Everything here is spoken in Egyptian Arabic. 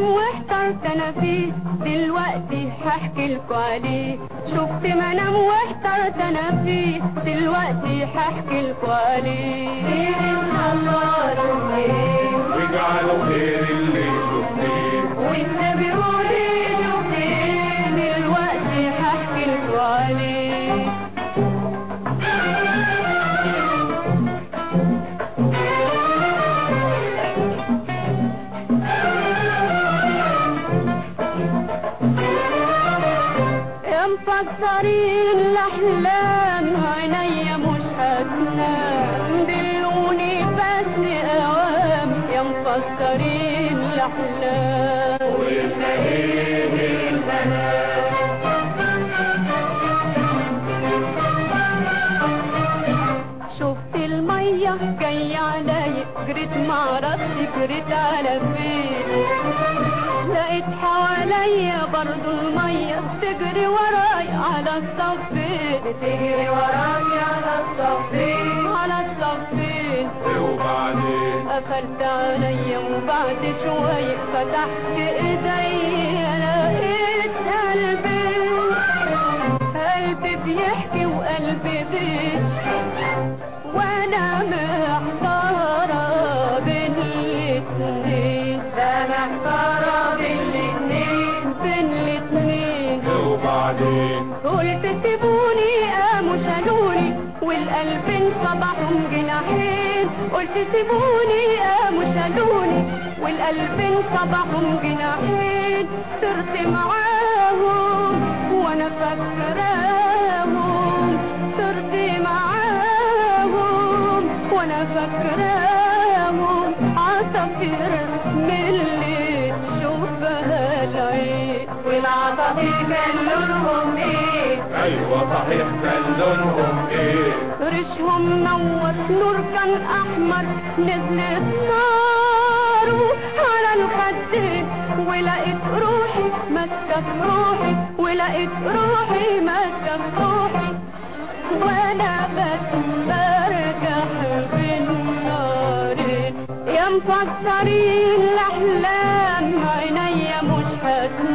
واحترت انا فيه دلوقتي هحكي لكم عليه شفت منام واحترت انا فيه دلوقتي هحكي لكم عليه خير ان شاء الله شفتيه واجعله خير اللي شفتيه والنبي قولي شفتيه دلوقتي هحكي لكم عليه يا مفكرين الاحلام عينيا مش هتنام دلوني بس اوام يا مفكرين الاحلام وإحنا إيه المنام شفت المية جاية عليا جريت معرفش جريت على فين لقيت حواليا برضو المية تجري ورايا على الصفين تجري ورايا على الصفين على الصفين وبعدين قفلت عليا وبعد شوية فتحت ايديا لقيت قلبي قلبي بيحكي وقلبي بيشكي وانا محتارة بين الاتنين انا محتارة بين الاتنين بين الاتنين وبعدين قلت سيبوني قاموا شالوني والقلبين صبحهم جناحين قلت سيبوني قاموا شالوني والقلبين صبحهم جناحين صرت معاهم وانا فاكراهم صرت معاهم وانا فاكراهم عصافير من اللي تشوفها العين والعصافير كان لونهم ايه أيوة صحيح كان لونهم إيه ريشهم منور نور كان احمر نزلت ناره على الخدين ولقيت روحي ماسكه في روحي ولقيت روحي ماسكه في روحي وانا بتمرجح بين نارين يا مفكرين الاحلام عينيا مش هتنام